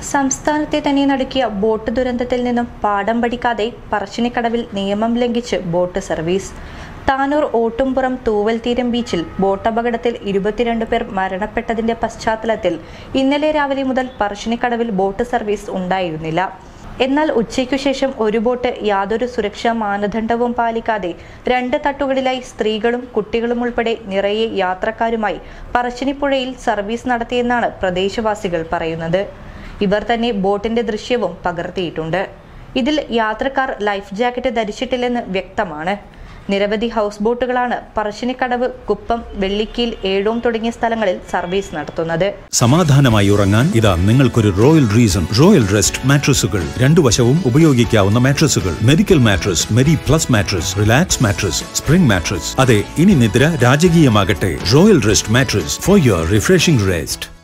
സംസ്ഥാനത്തെ തന്നെ നടുക്കിയ ബോട്ട് ദുരന്തത്തിൽ നിന്നും പാഠം പഠിക്കാതെ പറശ്ശിനിക്കടവിൽ നിയമം ലംഘിച്ച് ബോട്ട് സർവീസ് താനൂർ ഓട്ടുംപുറം തൂവൽ തീരം ബീച്ചിൽ ബോട്ട് അപകടത്തിൽ ഇരുപത്തിരണ്ട് പേർ മരണപ്പെട്ടതിന്റെ പശ്ചാത്തലത്തിൽ ഇന്നലെ രാവിലെ മുതൽ പറശ്ശിനിക്കടവിൽ ബോട്ട് സർവീസ് ഉണ്ടായിരുന്നില്ല എന്നാൽ ഉച്ചയ്ക്കു ശേഷം ഒരു ബോട്ട് യാതൊരു സുരക്ഷാ മാനദണ്ഡവും പാലിക്കാതെ രണ്ട് തട്ടുകളിലായി സ്ത്രീകളും കുട്ടികളും ഉൾപ്പെടെ നിറയെ യാത്രക്കാരുമായി പറശ്ശിനിപ്പുഴയിൽ സർവീസ് നടത്തിയെന്നാണ് പ്രദേശവാസികൾ പറയുന്നത് ഇവർ തന്നെ ബോട്ടിന്റെ ദൃശ്യവും പകർത്തിയിട്ടുണ്ട് ഇതിൽ യാത്രക്കാർ ലൈഫ് ജാക്കറ്റ് ധരിച്ചിട്ടില്ലെന്ന് വ്യക്തമാണ് നിരവധി ഹൗസ് ബോട്ടുകളാണ് പറശ്ശിനിക്കടവ് കുപ്പം വെള്ളിക്കീൽ ഏഴോം തുടങ്ങിയ സ്ഥലങ്ങളിൽ സർവീസ് നടത്തുന്നത് സമാധാനമായി ഉറങ്ങാൻ ഇതാ നിങ്ങൾക്കൊരു റോയൽ റീസൺ റോയൽ റെസ്റ്റ് മാട്രസുകൾ രണ്ടു വശവും ഉപയോഗിക്കാവുന്ന മാട്രസുകൾ medical mattress merry plus mattress relax mattress spring mattress അതെ ഇനി നിദ്ര രാജകീയമാകട്ടെ royal rest mattress for your refreshing rest